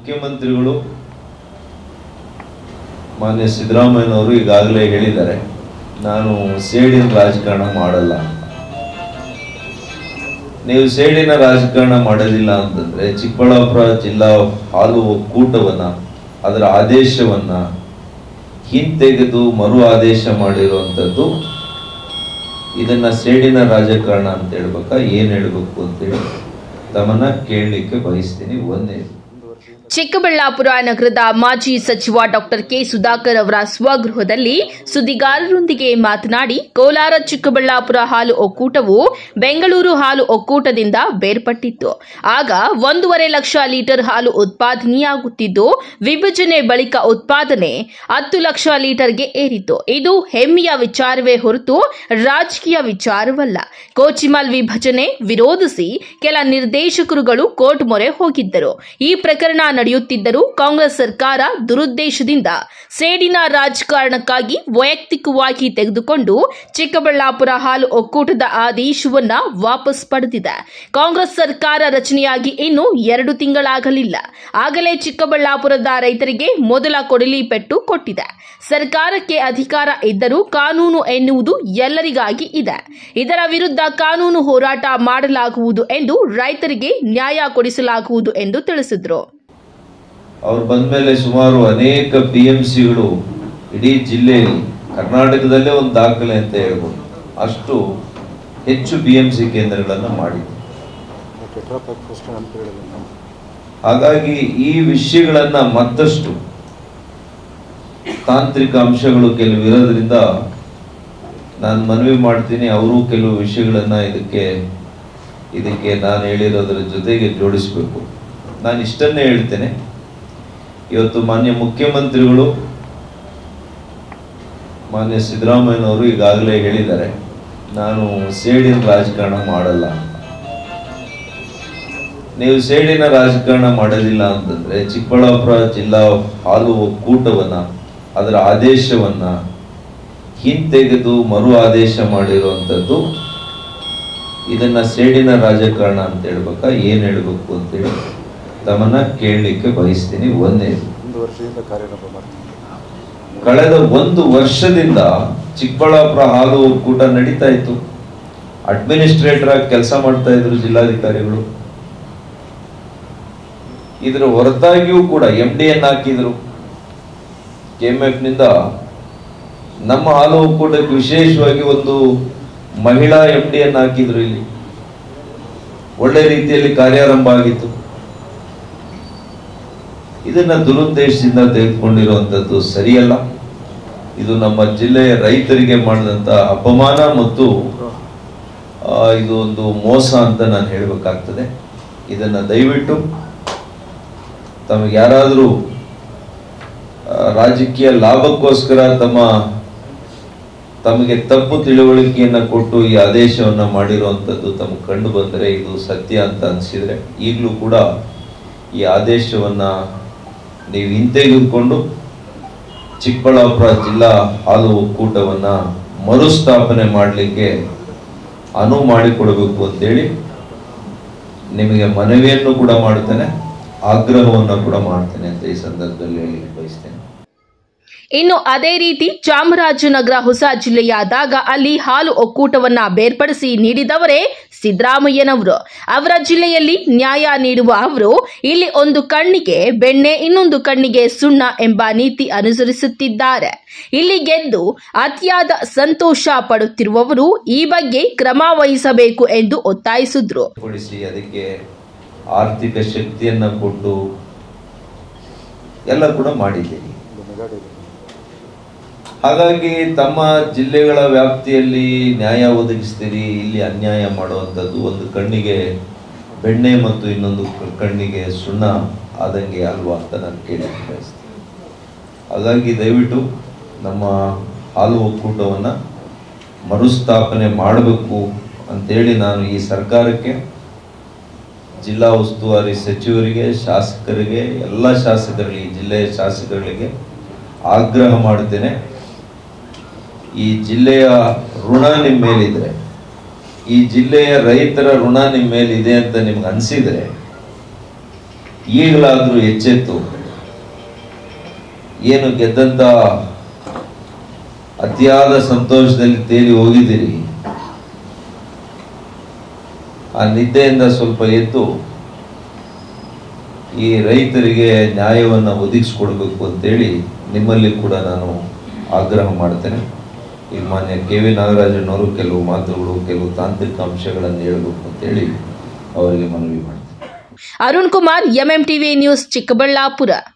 ಮುಖ್ಯಮಂತ್ರಿಗಳು ಮಾನ್ಯ ಸಿದ್ದರಾಮಯ್ಯನವರು ಈಗಾಗಲೇ ಹೇಳಿದ್ದಾರೆ ನಾನು ಸೇಡಿನ ರಾಜಕಾರಣ ಮಾಡಲ್ಲ ನೀವು ಸೇಡಿನ ರಾಜಕಾರಣ ಮಾಡೋದಿಲ್ಲ ಅಂತಂದ್ರೆ ಚಿಕ್ಕಬಳ್ಳಾಪುರ ಜಿಲ್ಲಾ ಹಾಲು ಒಕ್ಕೂಟವನ್ನ ಅದರ ಆದೇಶವನ್ನ ಹಿಂತೆಗೆದು ಮರು ಆದೇಶ ಮಾಡಿರುವಂಥದ್ದು ಇದನ್ನ ಸೇಡಿನ ರಾಜಕಾರಣ ಅಂತ ಹೇಳ್ಬೇಕಾ ಏನ್ ಹೇಳ್ಬೇಕು ಅಂತೇಳಿ ತಮ್ಮನ್ನ ಕೇಳಲಿಕ್ಕೆ ಬಯಸ್ತೀನಿ ಒಂದೇ ಚಿಕ್ಕಬಳ್ಳಾಪುರ ನಗರದ ಮಾಜಿ ಸಚಿವ ಡಾಕ್ಟರ್ ಕೆ ಸುಧಾಕರ್ ಅವರ ಸ್ವಗೃಹದಲ್ಲಿ ಸುದ್ದಿಗಾರರೊಂದಿಗೆ ಮಾತನಾಡಿ ಕೋಲಾರ ಚಿಕ್ಕಬಳ್ಳಾಪುರ ಹಾಲು ಒಕ್ಕೂಟವು ಬೆಂಗಳೂರು ಹಾಲು ಒಕ್ಕೂಟದಿಂದ ಬೇರ್ಪಟ್ಟಿತ್ತು ಆಗ ಒಂದೂವರೆ ಲಕ್ಷ ಲೀಟರ್ ಹಾಲು ಉತ್ಪಾದನೆಯಾಗುತ್ತಿದ್ದು ವಿಭಜನೆ ಬಳಿಕ ಉತ್ಪಾದನೆ ಹತ್ತು ಲಕ್ಷ ಲೀಟರ್ಗೆ ಏರಿತು ಇದು ಹೆಮ್ಮೆಯ ವಿಚಾರವೇ ಹೊರತು ರಾಜಕೀಯ ವಿಚಾರವಲ್ಲ ಕೋಚಿಮಲ್ ವಿಭಜನೆ ವಿರೋಧಿಸಿ ಕೆಲ ನಿರ್ದೇಶಕರುಗಳು ಕೋರ್ಟ್ ಮೊರೆ ಹೋಗಿದ್ದರು ಈ ಪ್ರಕರಣ ನಡೆಯುತ್ತಿದ್ದರೂ ಕಾಂಗ್ರೆಸ್ ಸರ್ಕಾರ ದುರುದ್ದೇಶದಿಂದ ಸೇಡಿನ ರಾಜಕಾರಣಕ್ಕಾಗಿ ವೈಯಕ್ತಿಕವಾಗಿ ತೆಗೆದುಕೊಂಡು ಚಿಕ್ಕಬಳ್ಳಾಪುರ ಹಾಲು ಒಕ್ಕೂಟದ ಆದೇಶವನ್ನ ವಾಪಸ್ ಪಡೆದಿದೆ ಕಾಂಗ್ರೆಸ್ ಸರ್ಕಾರ ರಚನೆಯಾಗಿ ಇನ್ನು ಎರಡು ತಿಂಗಳಾಗಲಿಲ್ಲ ಆಗಲೇ ಚಿಕ್ಕಬಳ್ಳಾಪುರದ ರೈತರಿಗೆ ಮೊದಲ ಕೊಡಲಿ ಪೆಟ್ಟು ಕೊಟ್ಟಿದೆ ಸರ್ಕಾರಕ್ಕೆ ಅಧಿಕಾರ ಇದ್ದರೂ ಕಾನೂನು ಎನ್ನುವುದು ಎಲ್ಲರಿಗಾಗಿ ಇದೆ ಇದರ ವಿರುದ್ಧ ಕಾನೂನು ಹೋರಾಟ ಮಾಡಲಾಗುವುದು ಎಂದು ರೈತರಿಗೆ ನ್ಯಾಯ ಕೊಡಿಸಲಾಗುವುದು ಎಂದು ತಿಳಿಸಿದರು ಅವ್ರು ಬಂದ್ಮೇಲೆ ಸುಮಾರು ಅನೇಕ ಪಿ ಎಂ ಸಿಗಳು ಇಡೀ ಜಿಲ್ಲೆಯಲ್ಲಿ ಕರ್ನಾಟಕದಲ್ಲೇ ಒಂದು ದಾಖಲೆ ಅಂತ ಹೇಳ್ಬೋದು ಅಷ್ಟು ಹೆಚ್ಚು ಬಿ ಎಂ ಸಿ ಕೇಂದ್ರಗಳನ್ನು ಮಾಡಿದೆ ಹಾಗಾಗಿ ಈ ವಿಷಯಗಳನ್ನ ಮತ್ತಷ್ಟು ತಾಂತ್ರಿಕ ಅಂಶಗಳು ಕೆಲವು ಇರೋದ್ರಿಂದ ನಾನು ಮನವಿ ಮಾಡ್ತೀನಿ ಅವರು ಕೆಲವು ವಿಷಯಗಳನ್ನ ಇದಕ್ಕೆ ಇದಕ್ಕೆ ನಾನು ಹೇಳಿರೋದ್ರ ಜೊತೆಗೆ ಜೋಡಿಸ್ಬೇಕು ನಾನು ಇಷ್ಟನ್ನೇ ಹೇಳ್ತೇನೆ ಇವತ್ತು ಮಾನ್ಯ ಮುಖ್ಯಮಂತ್ರಿಗಳು ಮಾನ್ಯ ಸಿದ್ದರಾಮಯ್ಯನವರು ಈಗಾಗಲೇ ಹೇಳಿದ್ದಾರೆ ನಾನು ಸೇಡಿನ ರಾಜಕಾರಣ ಮಾಡಲ್ಲ ನೀವು ಸೇಡಿನ ರಾಜಕಾರಣ ಮಾಡೋದಿಲ್ಲ ಅಂತಂದ್ರೆ ಚಿಕ್ಕಬಳ್ಳಾಪುರ ಜಿಲ್ಲಾ ಹಾಲು ಒಕ್ಕೂಟವನ್ನ ಅದರ ಆದೇಶವನ್ನ ಹಿಂತೆಗೆದು ಮರು ಆದೇಶ ಮಾಡಿರುವಂಥದ್ದು ಇದನ್ನ ಸೇಡಿನ ರಾಜಕಾರಣ ಅಂತ ಹೇಳ್ಬೇಕಾ ಏನ್ ಹೇಳ್ಬೇಕು ಅಂತೇಳಿ ತಮ್ಮನ್ನ ಕೇಳಲಿಕ್ಕೆ ಬಯಸ್ತೀನಿ ಒಂದೇ ಒಂದು ವರ್ಷದಿಂದ ಕಾರ್ಯನಿರ್ವಹ ಮಾಡ್ತೀನಿ ಕಳೆದ ಒಂದು ವರ್ಷದಿಂದ ಚಿಕ್ಕಬಳ್ಳಾಪುರ ಹಾಲು ಒಕ್ಕೂಟ ನಡೀತಾ ಇತ್ತು ಅಡ್ಮಿನಿಸ್ಟ್ರೇಟರ್ ಆಗಿ ಕೆಲಸ ಮಾಡ್ತಾ ಇದ್ರು ಜಿಲ್ಲಾಧಿಕಾರಿಗಳು ಇದರ ಹೊರತಾಗಿಯೂ ಕೂಡ ಎಂ ಡಿ ಎನ್ ಹಾಕಿದ್ರು ಕೆ ಎಂ ಎಫ್ ನಿಂದ ನಮ್ಮ ಹಾಲು ಒಕ್ಕೂಟಕ್ಕೆ ವಿಶೇಷವಾಗಿ ಒಂದು ಮಹಿಳಾ ಎಂ ಡಿ ಎನ್ ಹಾಕಿದ್ರು ಇಲ್ಲಿ ಒಳ್ಳೆ ರೀತಿಯಲ್ಲಿ ಕಾರ್ಯಾರಂಭ ಆಗಿತ್ತು ಇದನ್ನ ದುರುದ್ದೇಶದಿಂದ ತೆಗೆದುಕೊಂಡಿರುವಂತದ್ದು ಸರಿಯಲ್ಲ ಇದು ನಮ್ಮ ಜಿಲ್ಲೆಯ ರೈತರಿಗೆ ಮಾಡಿದಂತ ಅಪಮಾನ ಮತ್ತು ಆ, ಇದು ಒಂದು ಮೋಸ ಅಂತ ನಾನು ಹೇಳಬೇಕಾಗ್ತದೆ ಇದನ್ನ ದಯವಿಟ್ಟು ತಮಗೆ ಯಾರಾದರೂ ರಾಜಕೀಯ ಲಾಭಕ್ಕೋಸ್ಕರ ತಮ್ಮ ತಮಗೆ ತಪ್ಪು ತಿಳುವಳಿಕೆಯನ್ನ ಕೊಟ್ಟು ಈ ಆದೇಶವನ್ನ ಮಾಡಿರುವಂತದ್ದು ತಮಗೆ ಕಂಡು ಬಂದರೆ ಇದು ಸತ್ಯ ಅಂತ ಅನಿಸಿದ್ರೆ ಈಗಲೂ ಕೂಡ ಈ ಆದೇಶವನ್ನ ನೀವು ಹಿಂತೆಗೆದುಕೊಂಡು ಚಿಕ್ಕಬಳ್ಳಾಪುರ ಜಿಲ್ಲಾ ಹಾಲು ಒಕ್ಕೂಟವನ್ನ ಮರುಸ್ಥಾಪನೆ ಮಾಡಲಿಕ್ಕೆ ಅನುವು ಮಾಡಿಕೊಡಬೇಕು ಅಂತೇಳಿ ನಿಮಗೆ ಮನವಿಯನ್ನು ಕೂಡ ಮಾಡ್ತೇನೆ ಆಗ್ರಹವನ್ನು ಕೂಡ ಮಾಡ್ತೇನೆ ಅಂತ ಈ ಸಂದರ್ಭದಲ್ಲಿ ಹೇಳಿ ಬಯಸ್ತೇನೆ ಇನ್ನು ಅದೇ ರೀತಿ ಚಾಮರಾಜನಗರ ಹೊಸ ಜಿಲ್ಲೆಯಾದಾಗ ಅಲ್ಲಿ ಹಾಲು ಒಕ್ಕೂಟವನ್ನ ಬೇರ್ಪಡಿಸಿ ನೀಡಿದವರೇ ಸಿದ್ದರಾಮಯ್ಯನವರು ಅವರ ಜಿಲ್ಲೆಯಲ್ಲಿ ನ್ಯಾಯ ನೀಡುವ ಅವರು ಇಲ್ಲಿ ಒಂದು ಕಣ್ಣಿಗೆ ಬೆಣ್ಣೆ ಇನ್ನೊಂದು ಕಣ್ಣಿಗೆ ಸುಣ್ಣ ಎಂಬ ನೀತಿ ಅನುಸರಿಸುತ್ತಿದ್ದಾರೆ ಇಲ್ಲಿ ಗೆದ್ದು ಅತಿಯಾದ ಸಂತೋಷ ಪಡುತ್ತಿರುವವರು ಈ ಬಗ್ಗೆ ಕ್ರಮ ವಹಿಸಬೇಕು ಎಂದು ಒತ್ತಾಯಿಸಿದ್ರು ಕೊಡಿಸಿ ಅದಕ್ಕೆ ಆರ್ಥಿಕ ಶಕ್ತಿಯನ್ನ ಕೊಟ್ಟು ಎಲ್ಲ ಕೂಡ ಮಾಡಿದ್ದೀರಿ ಒಂದು ಮೆಗಾ ಡೈರಿ ಹಾಗಾಗಿ ತಮ್ಮ ಜಿಲ್ಲೆಗಳ ವ್ಯಾಪ್ತಿಯಲ್ಲಿ ನ್ಯಾಯ ಒದಗಿಸ್ತೀರಿ ಇಲ್ಲಿ ಅನ್ಯಾಯ ಮಾಡುವಂಥದ್ದು ಒಂದು ಕಣ್ಣಿಗೆ ಬೆಣ್ಣೆ ಮತ್ತು ಇನ್ನೊಂದು ಕ- ಕಣ್ಣಿಗೆ ಸುಣ್ಣ ಆದಂಗೆ ಅಲ್ವಾ ಅಂತ ನಾನು ಕೇಳಿ ಬಯಸ್ತೀನಿ ಹಾಗಾಗಿ ದಯವಿಟ್ಟು ನಮ್ಮ ಹಾಲು ಒಕ್ಕೂಟವನ್ನು ಮರುಸ್ಥಾಪನೆ ಮಾಡಬೇಕು ಅಂತೇಳಿ ನಾನು ಈ ಸರ್ಕಾರಕ್ಕೆ ಜಿಲ್ಲಾ ಉಸ್ತುವಾರಿ ಸಚಿವರಿಗೆ ಶಾಸಕರಿಗೆ ಎಲ್ಲ ಶಾಸಕರಿಗೆ ಈ ಜಿಲ್ಲೆಯ ಶಾಸಕರಿಗೆ ಆಗ್ರಹ ಮಾಡುತ್ತೇನೆ ಈ ಜಿಲ್ಲೆಯ ಋಣ ನಿಮ್ಮ ಮೇಲಿದ್ರೆ ಈ ಜಿಲ್ಲೆಯ ರೈತರ ಋಣ ನಿಮ್ಮ ಮೇಲಿದೆ ಅಂತ ನಿಮ್ಗೆ ಅನಿಸಿದ್ರೆ ಈಗಲಾದರೂ ಎಚ್ಚೆತ್ತು ಏನು ಗೆದ್ದಂತ ಅತಿಯಾದ ಸಂತೋಷದಲ್ಲಿ ತೇಲಿ ಹೋಗಿದ್ದೀರಿ ಆ ನಿದ್ದೆಯಿಂದ ಸ್ವಲ್ಪ ಎದ್ದು ಈ ರೈತರಿಗೆ ನ್ಯಾಯವನ್ನು ಒದಗಿಸ್ಕೊಡ್ಬೇಕು ಅಂತೇಳಿ ನಿಮ್ಮಲ್ಲಿ ಕೂಡ ನಾನು ಆಗ್ರಹ ಮಾಡ್ತೇನೆ ಈಗ ಮಾನ್ಯ ಕೆ ವಿ ನಾಗರಾಜನವರು ಕೆಲವು ಮಾತುಗಳು ಕೆಲವು ತಾಂತ್ರಿಕ ಅಂಶಗಳನ್ನು ಹೇಳಬೇಕು ಅಂತೇಳಿ ಅವರಿಗೆ ಮನವಿ ಮಾಡ್ತೇನೆ Arun Kumar MM TV news Chikkaballapur